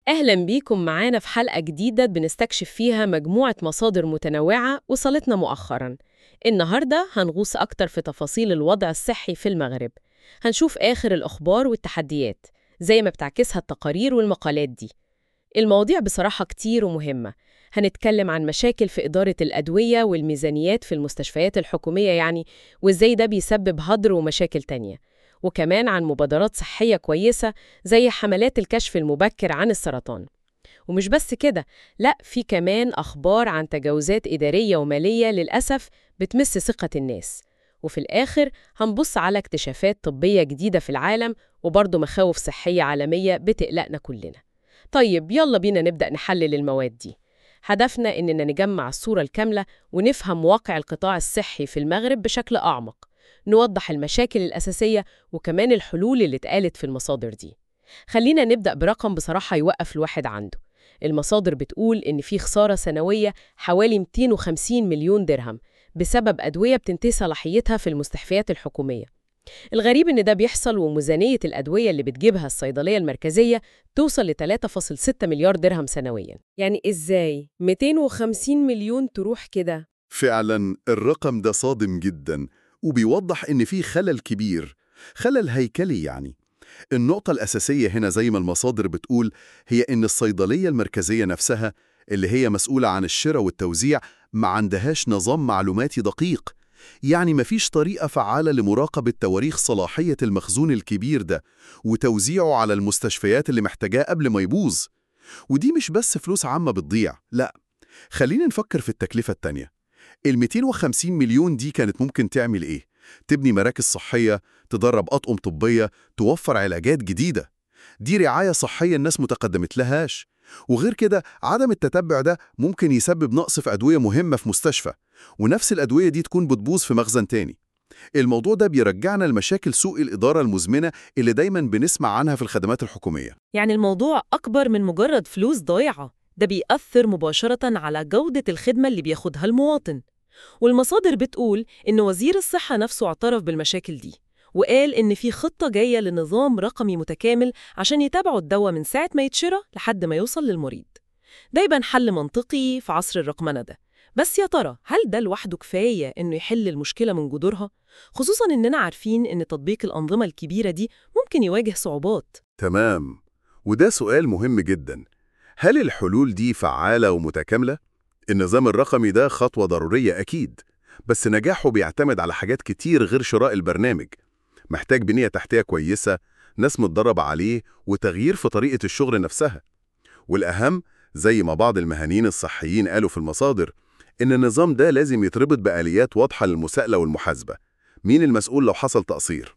أهلا بيكم معانا في حلقة جديدة بنستكشف فيها مجموعة مصادر متنوعة وصلتنا مؤخرا النهاردة هنغوص أكتر في تفاصيل الوضع الصحي في المغرب هنشوف آخر الأخبار والتحديات زي ما بتعكسها التقارير والمقالات دي المواضيع بصراحة كتير ومهمة هنتكلم عن مشاكل في إدارة الأدوية والميزانيات في المستشفيات الحكومية يعني وإزاي ده بيسبب هدر ومشاكل تانية وكمان عن مبادرات صحية كويسة زي حملات الكشف المبكر عن السرطان ومش بس كده لا في كمان أخبار عن تجاوزات إدارية ومالية للأسف بتمس ثقة الناس وفي الآخر هنبص على اكتشافات طبية جديدة في العالم وبرضه مخاوف صحية عالمية بتقلقنا كلنا طيب يلا بينا نبدأ نحلل المواد دي هدفنا إننا نجمع الصورة الكاملة ونفهم واقع القطاع الصحي في المغرب بشكل أعمق نوضح المشاكل الأساسية وكمان الحلول اللي اتقالت في المصادر دي خلينا نبدأ برقم بصراحة يوقف الواحد عنده المصادر بتقول إن في خسارة سنوية حوالي 250 مليون درهم بسبب أدوية بتنتهي صلاحيتها في المستشفيات الحكومية الغريب إن ده بيحصل وميزانية الأدوية اللي بتجيبها الصيدلية المركزية توصل ل 3.6 مليار درهم سنوياً يعني إزاي 250 مليون تروح كده؟ فعلا الرقم ده صادم جدا وبيوضح إن في خلل كبير خلل هيكلي يعني النقطة الأساسية هنا زي ما المصادر بتقول هي إن الصيدلية المركزية نفسها اللي هي مسؤولة عن الشراء والتوزيع ما عندهاش نظام معلوماتي دقيق يعني مفيش طريقة فعالة لمراقبة تواريخ صلاحية المخزون الكبير ده وتوزيعه على المستشفيات اللي محتاجاه قبل ما يبوظ ودي مش بس فلوس عامة بتضيع لا خلينا نفكر في التكلفة التانية ال 250 مليون دي كانت ممكن تعمل إيه؟ تبني مراكز صحية، تدرب أطقم طبية، توفر علاجات جديدة. دي رعاية صحية الناس متقدمت لهاش. وغير كده عدم التتبع ده ممكن يسبب نقص في أدوية مهمة في مستشفى، ونفس الأدوية دي تكون بتبوظ في مخزن تاني. الموضوع ده بيرجعنا لمشاكل سوء الإدارة المزمنة اللي دايما بنسمع عنها في الخدمات الحكومية. يعني الموضوع أكبر من مجرد فلوس ضايعة ده بيأثر مباشرة على جودة الخدمة اللي بياخدها المواطن والمصادر بتقول إن وزير الصحة نفسه اعترف بالمشاكل دي وقال إن في خطة جاية لنظام رقمي متكامل عشان يتابعوا الدواء من ساعة ما يتشرى لحد ما يوصل للمريض ده يبان حل منطقي في عصر الرقمنة ده بس يا ترى هل ده لوحده كفاية إنه يحل المشكلة من جذورها؟ خصوصاً إننا عارفين إن تطبيق الأنظمة الكبيرة دي ممكن يواجه صعوبات تمام وده سؤال مهم جدا هل الحلول دي فعالة ومتكاملة؟ النظام الرقمي ده خطوة ضرورية أكيد بس نجاحه بيعتمد على حاجات كتير غير شراء البرنامج محتاج بنية تحتية كويسة ناس متدربة عليه وتغيير في طريقة الشغل نفسها والأهم زي ما بعض المهنيين الصحيين قالوا في المصادر إن النظام ده لازم يتربط بآليات واضحة للمساءلة والمحاسبة مين المسؤول لو حصل تقصير؟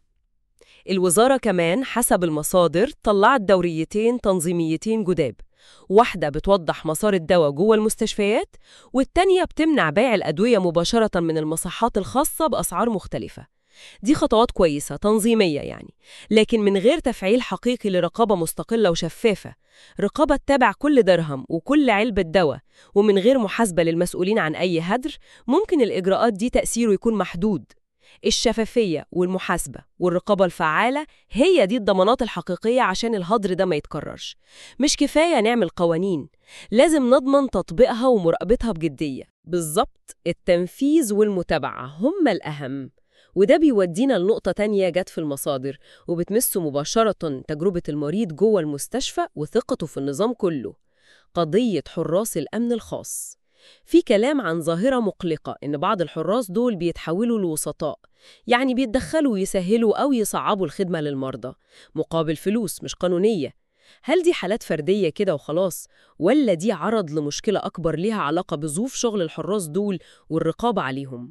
الوزارة كمان حسب المصادر طلعت دوريتين تنظيميتين جداب واحدة بتوضح مسار الدواء جوه المستشفيات والتانية بتمنع بيع الأدوية مباشرة من المصحات الخاصة بأسعار مختلفة دي خطوات كويسة تنظيمية يعني لكن من غير تفعيل حقيقي لرقابة مستقلة وشفافة رقابة تتابع كل درهم وكل علبة دواء ومن غير محاسبة للمسؤولين عن أي هدر ممكن الإجراءات دي تأثيره يكون محدود الشفافية والمحاسبة والرقابة الفعالة هي دي الضمانات الحقيقية عشان الهدر ده ما يتكررش مش كفاية نعمل قوانين لازم نضمن تطبيقها ومراقبتها بجدية بالظبط التنفيذ والمتابعة هما الأهم وده بيودينا لنقطة تانية جت في المصادر وبتمس مباشرة تجربة المريض جوه المستشفى وثقته في النظام كله قضية حراس الأمن الخاص في كلام عن ظاهرة مقلقة إن بعض الحراس دول بيتحولوا لوسطاء يعني بيتدخلوا ويسهلوا أو يصعبوا الخدمة للمرضى مقابل فلوس مش قانونية هل دي حالات فردية كده وخلاص ولا دي عرض لمشكلة أكبر ليها علاقة بظروف شغل الحراس دول والرقابة عليهم؟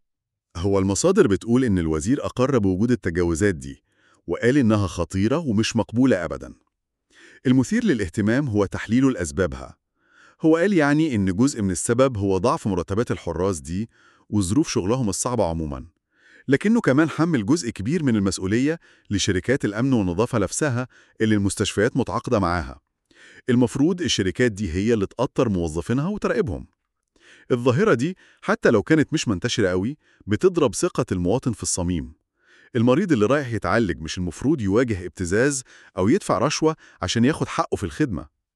هو المصادر بتقول إن الوزير أقر بوجود التجاوزات دي وقال إنها خطيرة ومش مقبولة أبداً المثير للاهتمام هو تحليل لأسبابها هو قال يعني إن جزء من السبب هو ضعف مرتبات الحراس دي وظروف شغلهم الصعبة عموماً لكنه كمان حمل جزء كبير من المسؤولية لشركات الأمن والنظافة نفسها اللي المستشفيات متعاقدة معاها المفروض الشركات دي هي اللي تقطر موظفينها وتراقبهم الظاهرة دي حتى لو كانت مش منتشرة قوي بتضرب ثقة المواطن في الصميم المريض اللي رايح يتعالج مش المفروض يواجه ابتزاز أو يدفع رشوة عشان ياخد حقه في الخدمة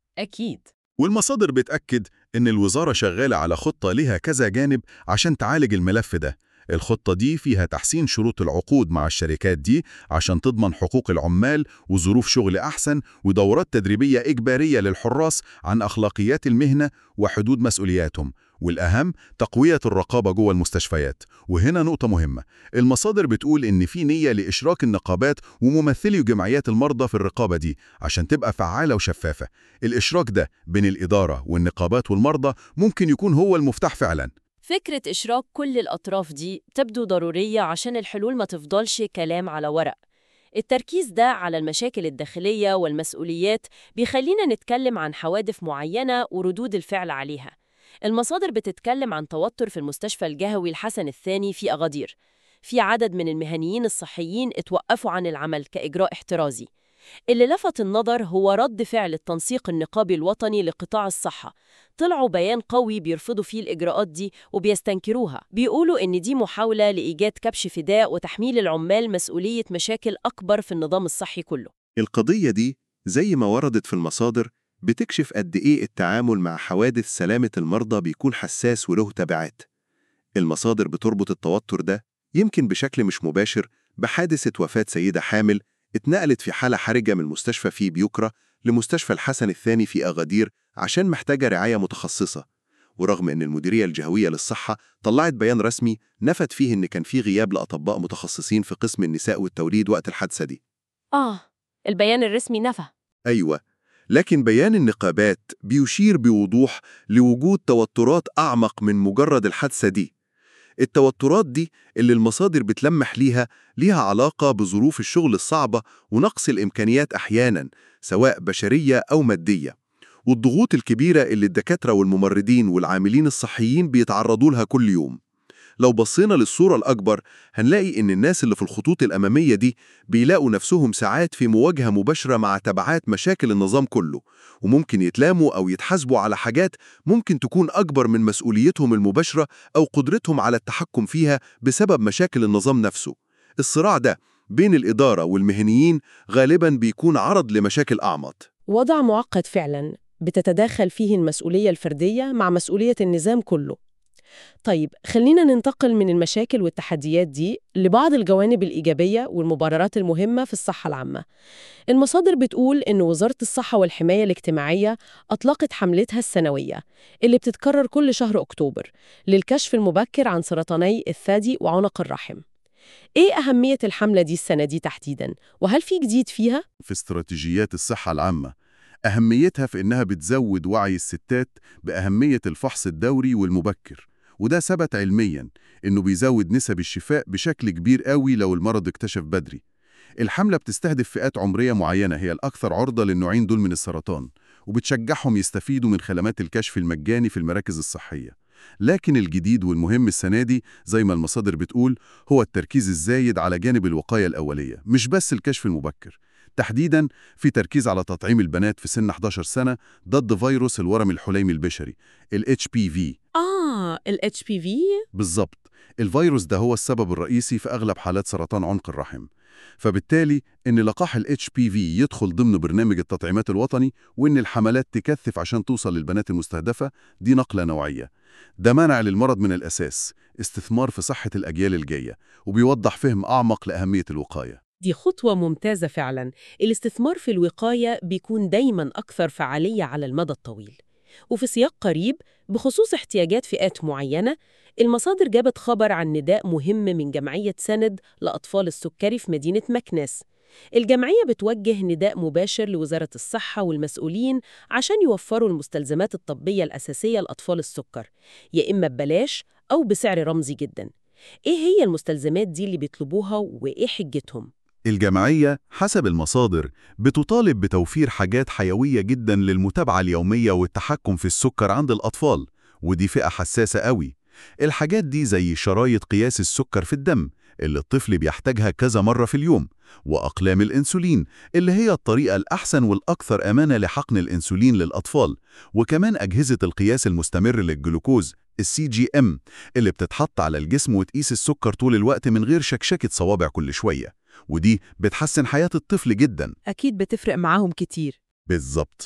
أكيد والمصادر بتأكد إن الوزارة شغالة على خطة لها كذا جانب عشان تعالج الملف ده الخطة دي فيها تحسين شروط العقود مع الشركات دي عشان تضمن حقوق العمال وظروف شغل أحسن ودورات تدريبية إجبارية للحراس عن أخلاقيات المهنة وحدود مسؤولياتهم والأهم تقوية الرقابة جوه المستشفيات وهنا نقطة مهمة المصادر بتقول إن في نية لإشراك النقابات وممثلي جمعيات المرضى في الرقابة دي عشان تبقى فعالة وشفافة الإشراك ده بين الإدارة والنقابات والمرضى ممكن يكون هو المفتاح فعلا فكرة إشراك كل الأطراف دي تبدو ضرورية عشان الحلول ما تفضلش كلام على ورق التركيز ده على المشاكل الداخلية والمسؤوليات بيخلينا نتكلم عن حوادث معينة وردود الفعل عليها المصادر بتتكلم عن توتر في المستشفى الجهوي الحسن الثاني في أغادير في عدد من المهنيين الصحيين اتوقفوا عن العمل كإجراء احترازي اللي لفت النظر هو رد فعل التنسيق النقابي الوطني لقطاع الصحة طلعوا بيان قوي بيرفضوا فيه الإجراءات دي وبيستنكروها بيقولوا إن دي محاولة لإيجاد كبش فداء وتحميل العمال مسؤولية مشاكل أكبر في النظام الصحي كله القضية دي زي ما وردت في المصادر بتكشف قد إيه التعامل مع حوادث سلامة المرضى بيكون حساس وله تبعات المصادر بتربط التوتر ده يمكن بشكل مش مباشر بحادثة وفاة سيدة حامل اتنقلت في حالة حرجة من مستشفى في بيوكرا لمستشفى الحسن الثاني في أغادير عشان محتاجة رعاية متخصصة ورغم أن المديرية الجهوية للصحة طلعت بيان رسمي نفت فيه أن كان في غياب لأطباء متخصصين في قسم النساء والتوليد وقت الحادثة دي آه البيان الرسمي نفى أيوة لكن بيان النقابات بيشير بوضوح لوجود توترات أعمق من مجرد الحادثة دي التوترات دي اللي المصادر بتلمح ليها ليها علاقة بظروف الشغل الصعبة ونقص الإمكانيات أحياناً سواء بشرية أو مادية والضغوط الكبيرة اللي الدكاترة والممرضين والعاملين الصحيين بيتعرضوا لها كل يوم لو بصينا للصورة الأكبر هنلاقي إن الناس اللي في الخطوط الأمامية دي بيلاقوا نفسهم ساعات في مواجهة مباشرة مع تبعات مشاكل النظام كله وممكن يتلاموا أو يتحاسبوا على حاجات ممكن تكون أكبر من مسؤوليتهم المباشرة أو قدرتهم على التحكم فيها بسبب مشاكل النظام نفسه الصراع ده بين الإدارة والمهنيين غالباً بيكون عرض لمشاكل أعمط وضع معقد فعلا بتتداخل فيه المسؤولية الفردية مع مسؤولية النظام كله طيب خلينا ننتقل من المشاكل والتحديات دي لبعض الجوانب الإيجابية والمبررات المهمة في الصحة العامة المصادر بتقول إن وزارة الصحة والحماية الاجتماعية أطلقت حملتها السنوية اللي بتتكرر كل شهر أكتوبر للكشف المبكر عن سرطاني الثدي وعنق الرحم إيه أهمية الحملة دي السنة دي تحديداً؟ وهل في جديد فيها؟ في استراتيجيات الصحة العامة أهميتها في إنها بتزود وعي الستات بأهمية الفحص الدوري والمبكر وده ثبت علمياً إنه بيزود نسب الشفاء بشكل كبير قوي لو المرض اكتشف بدري الحملة بتستهدف فئات عمرية معينة هي الأكثر عرضة للنوعين دول من السرطان وبتشجعهم يستفيدوا من خدمات الكشف المجاني في المراكز الصحية لكن الجديد والمهم السنة دي زي ما المصادر بتقول هو التركيز الزايد على جانب الوقاية الأولية مش بس الكشف المبكر تحديداً في تركيز على تطعيم البنات في سن 11 سنة ضد فيروس الورم الحليمي البشري ال HPV آه ال HPV بالظبط الفيروس ده هو السبب الرئيسي في أغلب حالات سرطان عنق الرحم فبالتالي إن لقاح ال HPV يدخل ضمن برنامج التطعيمات الوطني وإن الحملات تكثف عشان توصل للبنات المستهدفة دي نقلة نوعية ده منع للمرض من الأساس استثمار في صحة الأجيال الجاية وبيوضح فهم أعمق لأهمية الوقاية دي خطوة ممتازة فعلا الاستثمار في الوقاية بيكون دايما أكثر فعالية على المدى الطويل وفي سياق قريب بخصوص احتياجات فئات معينة المصادر جابت خبر عن نداء مهم من جمعية سند لأطفال السكري في مدينة مكناس الجمعية بتوجه نداء مباشر لوزارة الصحة والمسؤولين عشان يوفروا المستلزمات الطبية الأساسية لأطفال السكر يا إما ببلاش أو بسعر رمزي جدا إيه هي المستلزمات دي اللي بيطلبوها وإيه حجتهم؟ الجمعية حسب المصادر بتطالب بتوفير حاجات حيوية جدا للمتابعة اليومية والتحكم في السكر عند الأطفال ودي فئة حساسة قوي الحاجات دي زي شرايط قياس السكر في الدم اللي الطفل بيحتاجها كذا مرة في اليوم وأقلام الإنسولين اللي هي الطريقة الأحسن والأكثر أمانة لحقن الإنسولين للأطفال وكمان أجهزة القياس المستمر للجلوكوز السي جي ام اللي بتتحط على الجسم وتقيس السكر طول الوقت من غير شكشكة صوابع كل شوية ودي بتحسن حياة الطفل جدا أكيد بتفرق معاهم كتير بالظبط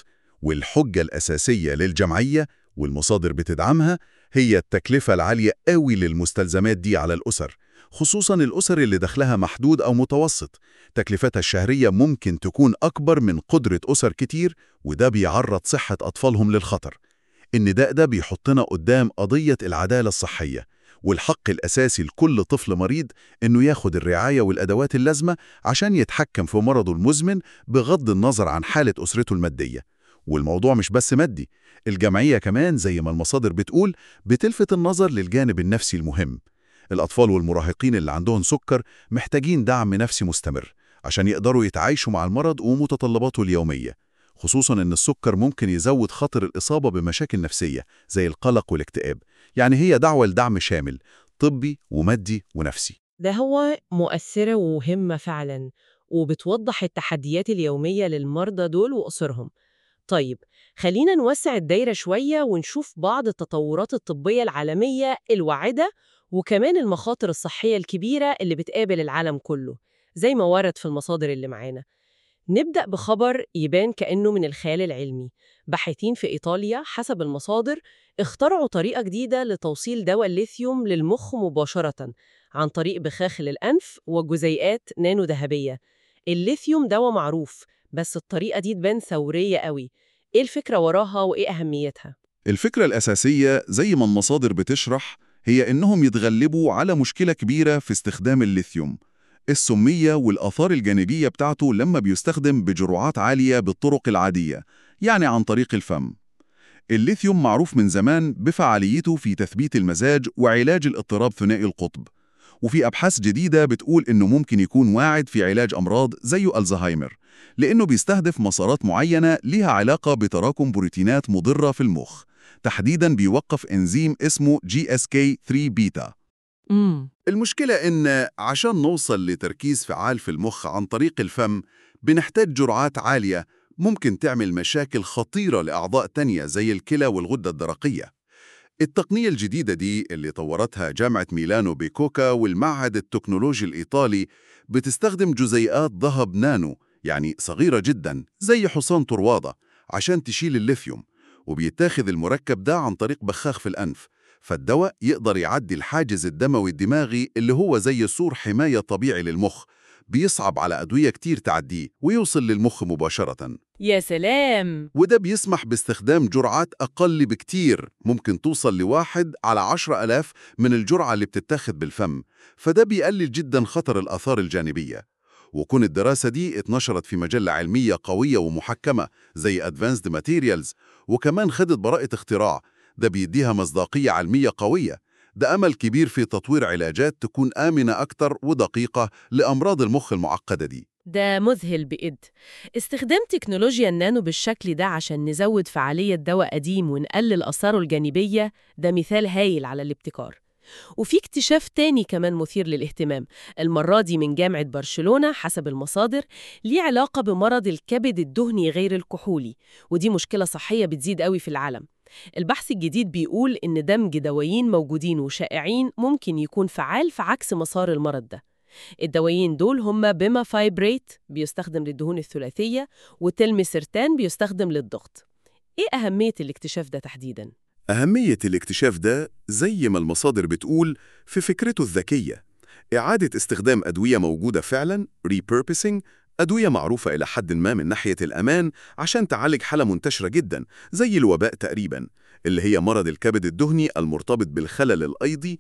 والحجة الأساسية للجمعية والمصادر بتدعمها هي التكلفة العالية قوي للمستلزمات دي على الأسر خصوصا الأسر اللي دخلها محدود أو متوسط تكلفتها الشهرية ممكن تكون أكبر من قدرة أسر كتير وده بيعرض صحة أطفالهم للخطر النداء ده بيحطنا قدام قضية العدالة الصحية والحق الأساسي لكل طفل مريض إنه ياخد الرعاية والأدوات اللازمة عشان يتحكم في مرضه المزمن بغض النظر عن حالة أسرته المادية والموضوع مش بس مادي الجمعية كمان زي ما المصادر بتقول بتلفت النظر للجانب النفسي المهم الأطفال والمراهقين اللي عندهم سكر محتاجين دعم نفسي مستمر عشان يقدروا يتعايشوا مع المرض ومتطلباته اليومية خصوصا ان السكر ممكن يزود خطر الإصابة بمشاكل نفسية زي القلق والاكتئاب يعني هي دعوة لدعم شامل طبي ومادي ونفسي ده هو مؤثرة ومهمة فعلا وبتوضح التحديات اليومية للمرضى دول وأسرهم طيب خلينا نوسع الدايرة شوية ونشوف بعض التطورات الطبية العالمية الواعدة وكمان المخاطر الصحية الكبيرة اللي بتقابل العالم كله زي ما ورد في المصادر اللي معانا نبدأ بخبر يبان كأنه من الخيال العلمي باحثين في إيطاليا حسب المصادر اخترعوا طريقة جديدة لتوصيل دواء الليثيوم للمخ مباشرة عن طريق بخاخل الأنف وجزيئات نانو ذهبية الليثيوم دواء معروف بس الطريقة دي تبان ثورية قوي إيه الفكرة وراها وإيه أهميتها؟ الفكرة الأساسية زي ما المصادر بتشرح هي إنهم يتغلبوا على مشكلة كبيرة في استخدام الليثيوم السمية والآثار الجانبية بتاعته لما بيستخدم بجرعات عالية بالطرق العادية يعني عن طريق الفم الليثيوم معروف من زمان بفعاليته في تثبيت المزاج وعلاج الاضطراب ثنائي القطب وفي أبحاث جديدة بتقول إنه ممكن يكون واعد في علاج أمراض زي الزهايمر لأنه بيستهدف مسارات معينة ليها علاقة بتراكم بروتينات مضرة في المخ تحديداً بيوقف إنزيم اسمه GSK3 بيتا امم المشكلة إن عشان نوصل لتركيز فعال في المخ عن طريق الفم بنحتاج جرعات عالية ممكن تعمل مشاكل خطيرة لأعضاء تانية زي الكلى والغدة الدرقية التقنية الجديدة دي اللي طورتها جامعة ميلانو بيكوكا والمعهد التكنولوجي الإيطالي بتستخدم جزيئات ذهب نانو يعني صغيرة جدا زي حصان طروادة عشان تشيل الليثيوم وبيتاخذ المركب ده عن طريق بخاخ في الأنف فالدواء يقدر يعدي الحاجز الدموي الدماغي اللي هو زي سور حماية طبيعي للمخ بيصعب على أدوية كتير تعديه ويوصل للمخ مباشرة يا سلام وده بيسمح باستخدام جرعات أقل بكتير ممكن توصل لواحد على عشرة ألاف من الجرعة اللي بتتاخد بالفم فده بيقلل جدا خطر الآثار الجانبية وكون الدراسة دي اتنشرت في مجلة علمية قوية ومحكمة زي Advanced Materials وكمان خدت براءة اختراع ده بيديها مصداقية علمية قوية ده أمل كبير في تطوير علاجات تكون آمنة أكتر ودقيقة لأمراض المخ المعقدة دي ده مذهل بإد استخدام تكنولوجيا النانو بالشكل ده عشان نزود فعالية دواء قديم ونقلل آثاره الجانبية ده مثال هايل على الابتكار وفي اكتشاف تاني كمان مثير للاهتمام المرة دي من جامعة برشلونة حسب المصادر ليه علاقة بمرض الكبد الدهني غير الكحولي ودي مشكلة صحية بتزيد قوي في العالم البحث الجديد بيقول إن دمج دوايين موجودين وشائعين ممكن يكون فعال في عكس مسار المرض ده الدوايين دول هما بيما فايبريت بيستخدم للدهون الثلاثية وتلميسرتان بيستخدم للضغط إيه أهمية الاكتشاف ده تحديداً؟ أهمية الاكتشاف ده زي ما المصادر بتقول في فكرته الذكية إعادة استخدام أدوية موجودة فعلاً repurposing أدوية معروفة إلى حد ما من ناحية الأمان عشان تعالج حالة منتشرة جدا زي الوباء تقريبا اللي هي مرض الكبد الدهني المرتبط بالخلل الأيضي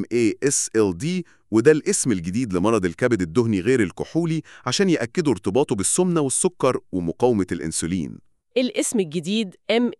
MASLD وده الاسم الجديد لمرض الكبد الدهني غير الكحولي عشان يأكدوا ارتباطه بالسمنة والسكر ومقاومة الإنسولين الاسم الجديد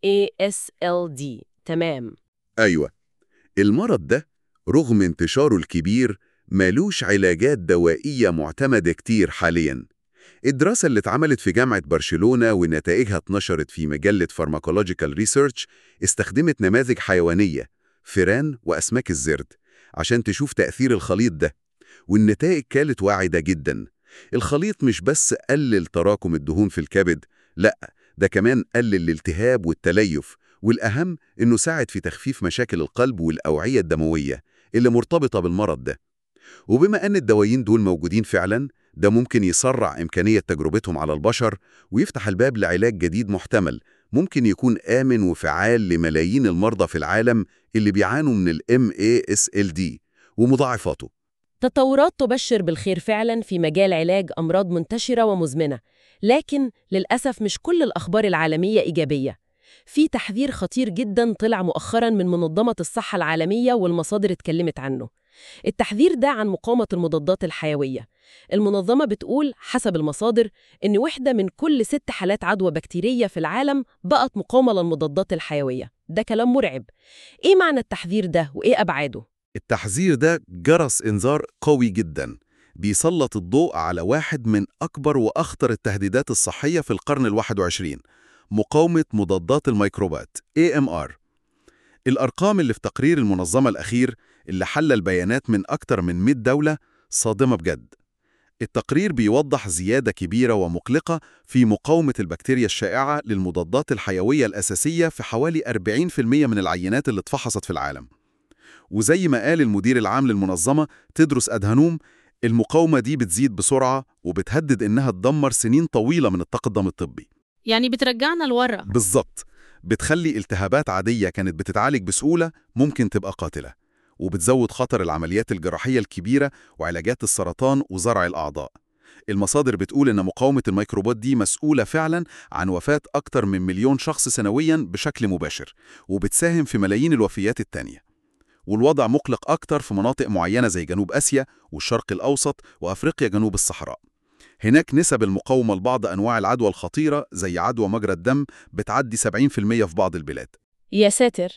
MASLD تمام أيوة المرض ده رغم انتشاره الكبير مالوش علاجات دوائية معتمدة كتير حالياً الدراسة اللي اتعملت في جامعة برشلونة ونتائجها اتنشرت في مجلة فارماكولوجيكال ريسيرش استخدمت نماذج حيوانية فيران وأسماك الزرد عشان تشوف تأثير الخليط ده والنتائج كانت واعدة جدا الخليط مش بس قلل تراكم الدهون في الكبد لأ ده كمان قلل الالتهاب والتليف والأهم إنه ساعد في تخفيف مشاكل القلب والأوعية الدموية اللي مرتبطة بالمرض ده وبما أن الدوايين دول موجودين فعلاً ده ممكن يسرع إمكانية تجربتهم على البشر ويفتح الباب لعلاج جديد محتمل ممكن يكون آمن وفعال لملايين المرضى في العالم اللي بيعانوا من ال MASLD ومضاعفاته تطورات تبشر بالخير فعلا في مجال علاج أمراض منتشرة ومزمنة لكن للأسف مش كل الأخبار العالمية إيجابية في تحذير خطير جدا طلع مؤخرا من منظمة الصحة العالمية والمصادر اتكلمت عنه التحذير ده عن مقاومة المضادات الحيوية المنظمة بتقول حسب المصادر إن واحدة من كل ست حالات عدوى بكتيرية في العالم بقت مقاومة للمضادات الحيوية ده كلام مرعب إيه معنى التحذير ده وإيه أبعاده؟ التحذير ده جرس إنذار قوي جدا بيسلط الضوء على واحد من أكبر وأخطر التهديدات الصحية في القرن الواحد وعشرين مقاومة مضادات الميكروبات AMR الأرقام اللي في تقرير المنظمة الأخير اللي حل البيانات من أكتر من 100 دولة صادمة بجد التقرير بيوضح زيادة كبيرة ومقلقة في مقاومة البكتيريا الشائعة للمضادات الحيوية الأساسية في حوالي 40% من العينات اللي اتفحصت في العالم وزي ما قال المدير العام للمنظمة تدرس أدهنوم المقاومة دي بتزيد بسرعة وبتهدد إنها تدمر سنين طويلة من التقدم الطبي يعني بترجعنا لورا بالظبط بتخلي التهابات عادية كانت بتتعالج بسهولة ممكن تبقى قاتلة وبتزود خطر العمليات الجراحية الكبيرة وعلاجات السرطان وزرع الأعضاء المصادر بتقول إن مقاومة الميكروبات دي مسؤولة فعلا عن وفاة أكتر من مليون شخص سنويا بشكل مباشر وبتساهم في ملايين الوفيات التانية والوضع مقلق أكتر في مناطق معينة زي جنوب آسيا والشرق الأوسط وأفريقيا جنوب الصحراء هناك نسب المقاومة لبعض أنواع العدوى الخطيرة زي عدوى مجرى الدم بتعدي 70% في بعض البلاد يا ساتر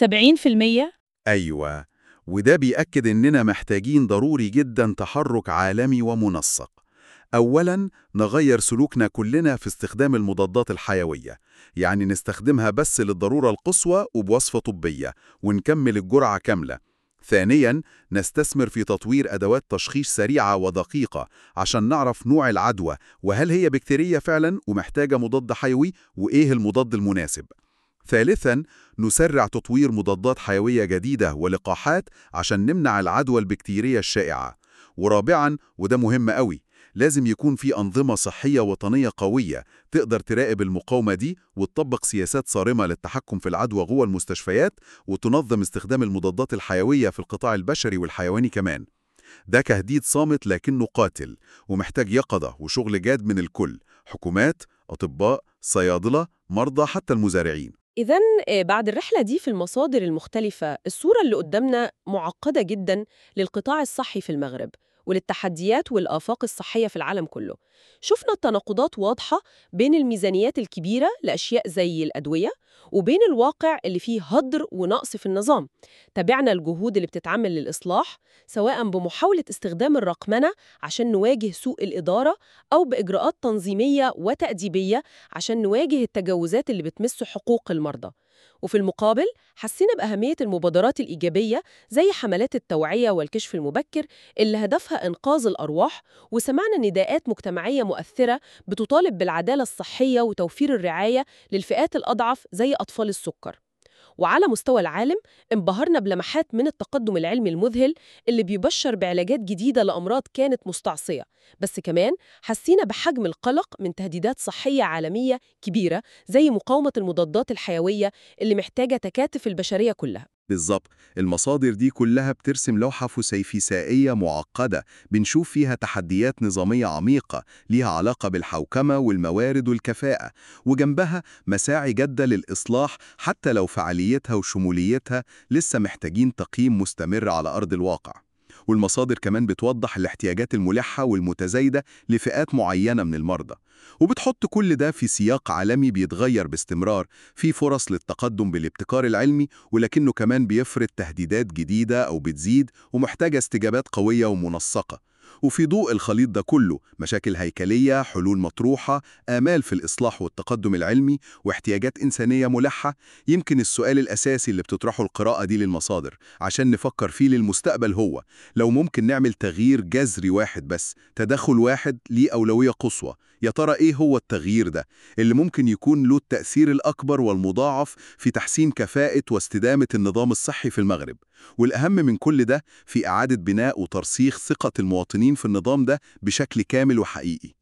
70% أيوة وده بيأكد إننا محتاجين ضروري جدا تحرك عالمي ومنسق أولاً نغير سلوكنا كلنا في استخدام المضادات الحيوية يعني نستخدمها بس للضرورة القصوى وبوصفة طبية ونكمل الجرعة كاملة ثانياً نستثمر في تطوير أدوات تشخيص سريعة ودقيقة عشان نعرف نوع العدوى وهل هي بكتيرية فعلاً ومحتاجة مضاد حيوي وإيه المضاد المناسب ثالثاً نسرع تطوير مضادات حيوية جديدة ولقاحات عشان نمنع العدوى البكتيرية الشائعة ورابعاً وده مهم قوي لازم يكون في أنظمة صحية وطنية قوية تقدر تراقب المقاومة دي وتطبق سياسات صارمة للتحكم في العدوى جوه المستشفيات وتنظم استخدام المضادات الحيوية في القطاع البشري والحيواني كمان ده كهديد صامت لكنه قاتل ومحتاج يقظة وشغل جاد من الكل حكومات، أطباء، صيادلة، مرضى حتى المزارعين إذا بعد الرحلة دي في المصادر المختلفة الصورة اللي قدامنا معقدة جدا للقطاع الصحي في المغرب وللتحديات والآفاق الصحية في العالم كله شفنا التناقضات واضحة بين الميزانيات الكبيرة لأشياء زي الأدوية وبين الواقع اللي فيه هدر ونقص في النظام تابعنا الجهود اللي بتتعمل للإصلاح سواء بمحاولة استخدام الرقمنة عشان نواجه سوء الإدارة أو بإجراءات تنظيمية وتأديبية عشان نواجه التجاوزات اللي بتمس حقوق المرضى وفي المقابل حسينا بأهمية المبادرات الإيجابية زي حملات التوعية والكشف المبكر اللي هدفها إنقاذ الأرواح وسمعنا نداءات مجتمعية مؤثرة بتطالب بالعدالة الصحية وتوفير الرعاية للفئات الأضعف زي أطفال السكر وعلى مستوى العالم انبهرنا بلمحات من التقدم العلمي المذهل اللي بيبشر بعلاجات جديدة لأمراض كانت مستعصية بس كمان حسينا بحجم القلق من تهديدات صحية عالمية كبيرة زي مقاومة المضادات الحيوية اللي محتاجة تكاتف البشرية كلها بالظبط المصادر دي كلها بترسم لوحة فسيفسائية معقدة بنشوف فيها تحديات نظامية عميقة ليها علاقة بالحوكمة والموارد والكفاءة وجنبها مساعي جادة للإصلاح حتى لو فعاليتها وشموليتها لسه محتاجين تقييم مستمر على أرض الواقع والمصادر كمان بتوضح الاحتياجات الملحة والمتزايدة لفئات معينة من المرضى وبتحط كل ده في سياق عالمي بيتغير باستمرار في فرص للتقدم بالابتكار العلمي ولكنه كمان بيفرض تهديدات جديدة أو بتزيد ومحتاجة استجابات قوية ومنسقة وفي ضوء الخليط ده كله مشاكل هيكلية، حلول مطروحة، آمال في الإصلاح والتقدم العلمي واحتياجات إنسانية ملحة يمكن السؤال الأساسي اللي بتطرحه القراءة دي للمصادر عشان نفكر فيه للمستقبل هو لو ممكن نعمل تغيير جذري واحد بس تدخل واحد ليه أولوية قصوى يا ترى إيه هو التغيير ده اللي ممكن يكون له التأثير الأكبر والمضاعف في تحسين كفاءة واستدامة النظام الصحي في المغرب والأهم من كل ده في إعادة بناء وترسيخ ثقة المواطنين في النظام ده بشكل كامل وحقيقي